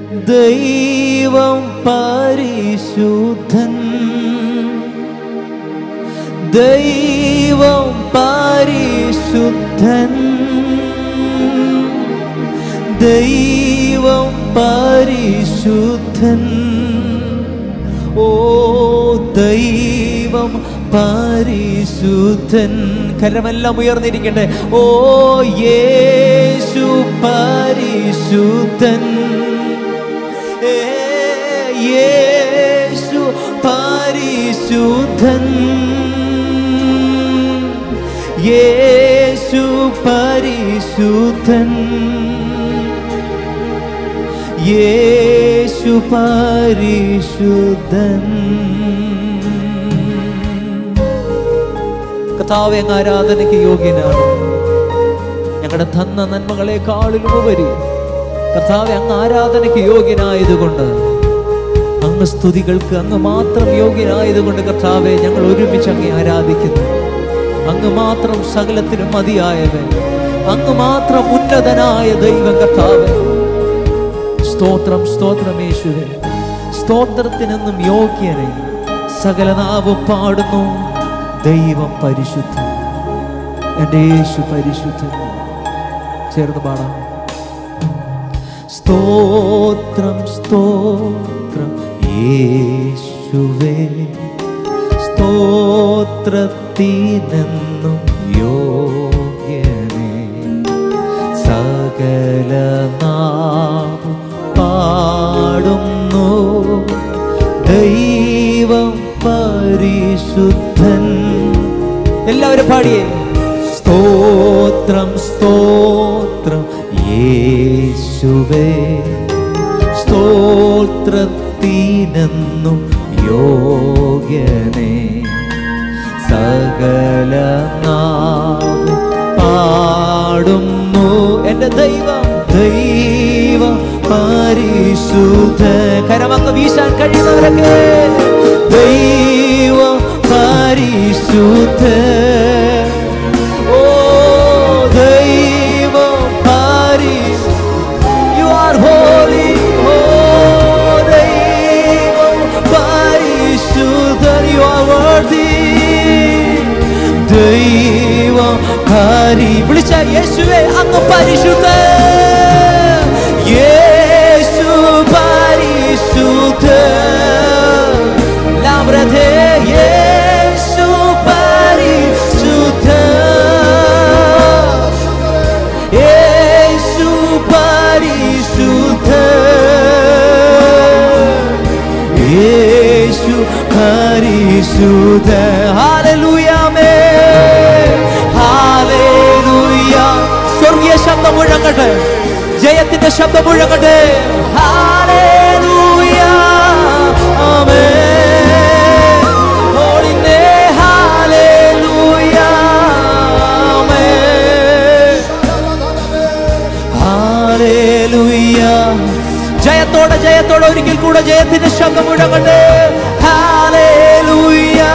ദൈവം പരിശുദ്ധൻ ദൈവം പരിശുദ്ധൻ ദൈവം പരിശുദ്ധൻ ഓ ദൈവം പരിശുദ്ധൻ കരമെല്ലാം ഉയർന്നിരിക്കട്ടെ ഓ യേശു പരിശുദ്ധൻ ഏ, യേശു പരിശുദ്ധൻ യേശു പരിശുദ്ധൻ യേശു പരിശുദ്ധൻ കഥാവെ അങ്ങ് ആരാധനയ്ക്ക് യോഗ്യനാണ് ഞങ്ങളുടെ തന്ന നന്മകളെക്കാളിലും ഉപരി കർത്താവെ അങ്ങ് ആരാധനയ്ക്ക് യോഗ്യനായതുകൊണ്ട് അങ്ങ് സ്തുതികൾക്ക് അങ്ങ് മാത്രം യോഗ്യനായതുകൊണ്ട് കർത്താവെ ഞങ്ങൾ ഒരുമിച്ച് അങ്ങേ ആരാധിക്കുന്നു അങ്ങ് മാത്രം സകലത്തിനും മതിയായവൻ അങ്ങ് മാത്രം ഉന്നതനായ ദൈവം കർത്താവെ സ്തോത്രം സ്തോത്രം യേശുവേ സ്തോത്രത്തിനെന്നും യോഗ്യനെ സകല നാവും പാടുന്നു ദൈവം പരിശുദ്ധൻ എൻ്റെ യേശു പരിശുദ്ധൻ ചേർന്ന് പാടാം സ്തോത്രം സ്തോത്രം യേശുവേ സ്തോത്രത്തിനെന്നും യോഗ്യനേ സകല നാമം പാടുന്നു ദൈവം പരിശുദ്ധൻ എല്ലാവരും പാടിയേ സ്തോത്രം സ്തോത്രം യേശുവേ സ്തോത്രത്തിനെന്നും യോഗ്യനേ സകല നാമം പാടുന്നു എൻ്റെ ദൈവം ദൈവം പരിശുദ്ധ കരമങ്ങ് വീശാൻ കഴിയുന്നവരൊക്കെ ദൈവം പരിശുദ്ധ ഓ ദൈവം പരിശുദ്ധ You are holy, oh ദൈവം പരിശുദ്ധൻ You are worthy ദൈവം പരി വിളിച്ച യേശുവേ അങ്ങ് പരിശുദ്ധ യേശു പരിശുദ്ധ ലാമ്രധേ യേശു പരിശുദ്ധ യേശു പരിശുദ്ധ യേശു പരിശുദ്ധ ഹാലലൂയാമേ ഹാലേലൂയ സ്വർഗീയ ശബ്ദം മുഴങ്ങട്ടെ ജയത്തിന്റെ ശബ്ദം മുഴങ്ങട്ടെ hallelujah amen Holy name, hallelujah, amen. Hallelujah. ജയത്തോടെ ജയത്തോടെ ഒരിക്കൽ കൂടെ ജയത്തിന്റെ ശബ്ദം മുഴങ്ങട്ടെ Hallelujah,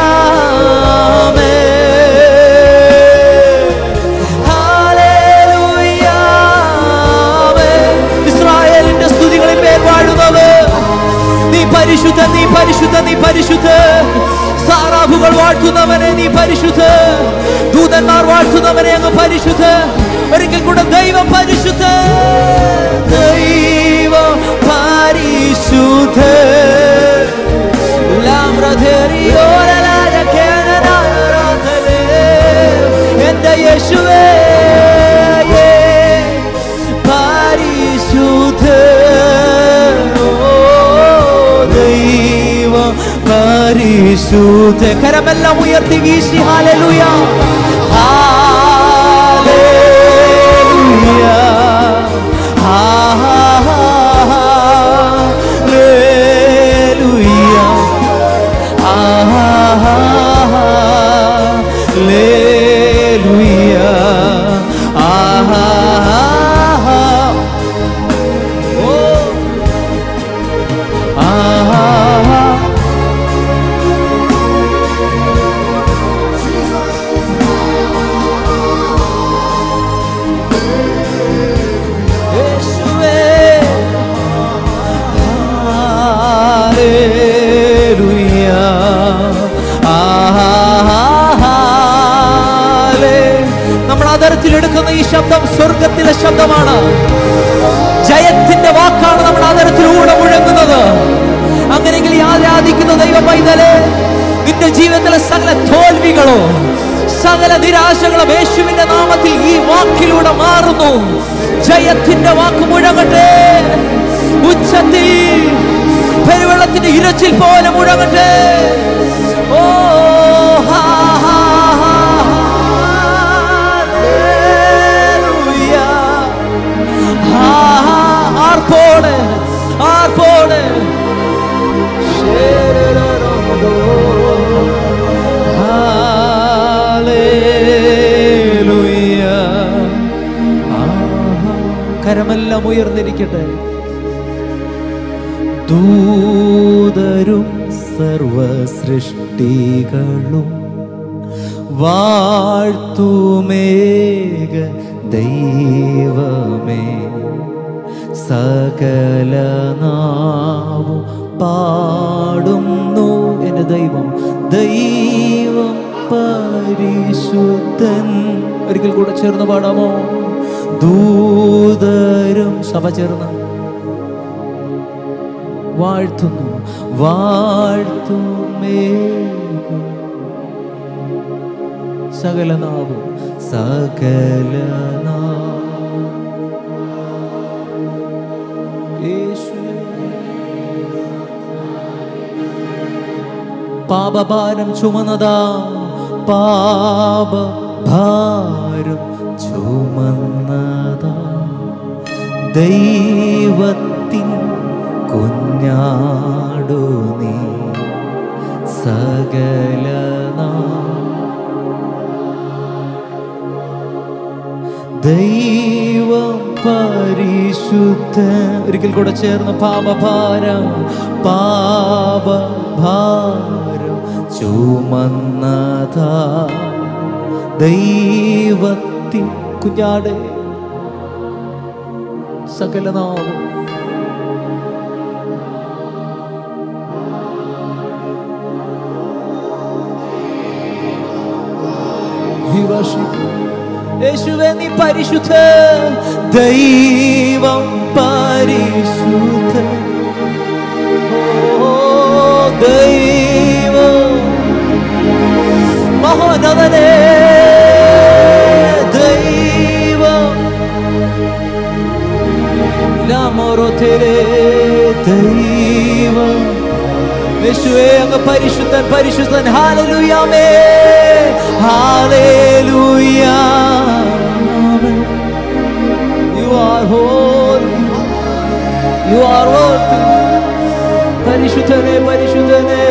amen. Hallelujah, amen. ഇസ്രായേലിന്റെ സ്തുതികളിൽ മേൽ വാഴുന്നവർ നീ പരിശുദ്ധ നീ പരിശുദ്ധ നീ പരിശുദ്ധ സാറാഫുകൾ വാഴ്ത്തുന്നവനെ നീ പരിശുദ്ധ ദൂതന്മാർ വാഴ്ത്തുന്നവനെ അങ്ങ് പരിശുദ്ധ ഒരിക്കൽ കൂടെ ദൈവം പരിശുദ്ധ ദൈവം പരിശുദ്ധ എന്റെ യേശുവേ പരിശുദ്ധ ദൈവം പരിശുദ്ധ കരമെല്ലാം ഉയർത്തി വീശി ഹാലലുയ ഹാലലുയ ഹാലലുയ ഹാലലുയ ഓ Ah ദൈവ പൈതലേ നിന്റെ ജീവിതത്തിലെ സകല തോൽവികളോ സകല നിരാശകളും യേശുവിന്റെ നാമത്തിൽ ഈ വാക്കിലൂടെ മാറുന്നു ജയത്തിന്റെ വാക്ക് മുഴങ്ങട്ടെ ഉച്ചത്തിൽ പെരുവെള്ളത്തിന്റെ ഇരച്ചിൽ പോലെ മുഴങ്ങട്ടെ ഓ ഹാ, ഹാ, ഹാ, ഹല്ലേലൂയ. ഹാ, ഹാ, ആർപ്പോടെ ആർപ്പോടെ ഹല്ലേലൂയ. ആഹാ. കരമെല്ലാം ഉയർന്നിരിക്കട്ടെ ദൂതരും സർവ സൃഷ്ടികളും വാഴ്ത്തുമേക ദൈവമേ സകല നാവും പാടുന്നു എൻ്റെ ദൈവം ദൈവം പരിശുദ്ധൻ ഒരിക്കൽ കൂടെ ചേർന്ന് പാടാമോ ദൂതരും സഭ ചേർന്ന് വാഴ്ത്തുന്നു വാഴ്ത്തുമേ സകല നാവും സകല നാവും യേശുവേ. പാപഭാരം ചുമന്നതാ പാപഭാരം ചുമന്നതാ ദൈവത്തിൻ കുഞ്ഞാടു നീ സകല ദൈവം പരിശുദ്ധ ഒരിക്കൽ കൂടെ ചേർന്ന് പാപഭാരം പാപഭാരം ചുമന്നതാ ദൈവത്തിൻ കുഞ്ഞാടെ സകല നാവും We worship you. യേശുവേ നീ പരിശുദ്ധ ദൈവം പരിശുദ്ധ ഓ ദൈവം മഹോന്നതനേ ദൈവം ലാമോറോത്തേരേ ദൈവം യേശുവേ അങ്ങ് പരിശുദ്ധൻ പരിശുദ്ധൻ ഹാലലുയാമേ hallelujah you are holy you are worthy പരിശുദ്ധനെ പരിശുദ്ധനെ